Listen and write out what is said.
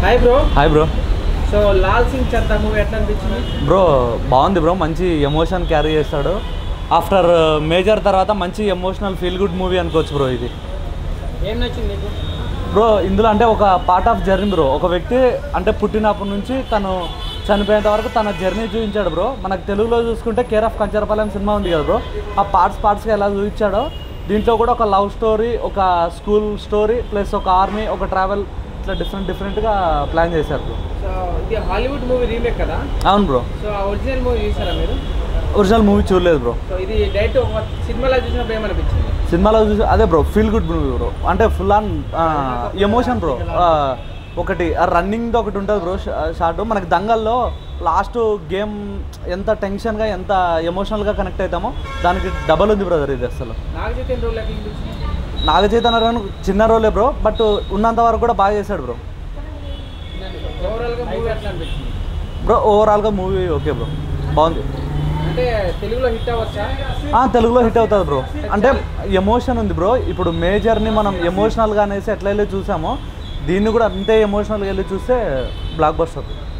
hi bro hi bro so Lal Singh Chaddha movie ఎట్లా అనిపించింది bro బాగుంది బ్రో మంచి ఎమోషన్ క్యారీ చేస్తాడు ఆఫ్టర్ మేజర్ తర్వాత మంచి ఎమోషనల్ ఫీల్ గుడ్ మూవీ అనుకోవచ్చు బ్రో ఇది ఏం నచ్చింది నీకు బ్రో ఇందులో అంటే ఒక పార్ట్ ఆఫ్ జర్నీ బ్రో ఒక వ్యక్తి అంటే పుట్టినప్పటి నుంచి తను చనిపోయేంత వరకు తన జర్నీ చూపించాడు బ్రో మనకు తెలుగులో చూసుకుంటే కేర్ ఆఫ్ కంచరపాలెం సినిమా ఉంది కదా బ్రో ఆ పార్ట్స్ పార్ట్స్గా ఎలా చూపించాడో దీంట్లో కూడా ఒక లవ్ స్టోరీ ఒక స్కూల్ స్టోరీ ప్లస్ ఒక ఆర్మీ ఒక ట్రావెల్ ఇట్లా డిఫరెంట్ డిఫరెంట్గా ప్లాన్ చేశారు బ్రో సో ఇది హాలీవుడ్ మూవీ రీమేక్ కదా అవును బ్రో సో ఆ ఒరిజినల్ మూవీ చూసారా మీరు ఒరిజినల్ మూవీ చూడలేదు బ్రో సో ఇది డైరెక్ట్ ఒక సినిమాలో చూసినప్పుడు ఏమనిపించింది సినిమాలో చూసి అదే bro feel good movie bro అంటే ఫుల్ ఆన్ ఎమోషన్ బ్రో ఒకటి రన్నింగ్ ఒకటి ఉంటుంది బ్రో షార్ట్ మనకి దంగల్లో లాస్ట్ గేమ్ ఎంత టెన్షన్గా ఎంత ఎమోషనల్గా కనెక్ట్ అవుతామో దానికి డబల్ ఉంది బ్రదర్ ఇది అసలు నాగ చైతన్య రోల్ ఎట్లా అనిపించింది నాగ చైతన్య గారు చిన్న రోలే బ్రో బట్ ఉన్నంత వరకు కూడా బాగా చేశాడు బ్రో ఓవరాల్గా మూవీ ఎట్లా అనిపించింది బ్రో ఓవరాల్గా మూవీ ఓకే బ్రో బాగుంది అంటే తెలుగులో హిట్ అవ్వచ్చా ఆ, తెలుగులో హిట్ అవుతుంది బ్రో అంటే ఎమోషన్ ఉంది బ్రో ఇప్పుడు మేజర్ని మనం ఎమోషనల్గా అనేసి ఎట్లా వెళ్ళి చూసామో దీన్ని కూడా అంతే ఎమోషనల్గా వెళ్ళి చూస్తే బ్లాక్ బస్టర్ అవుతుంది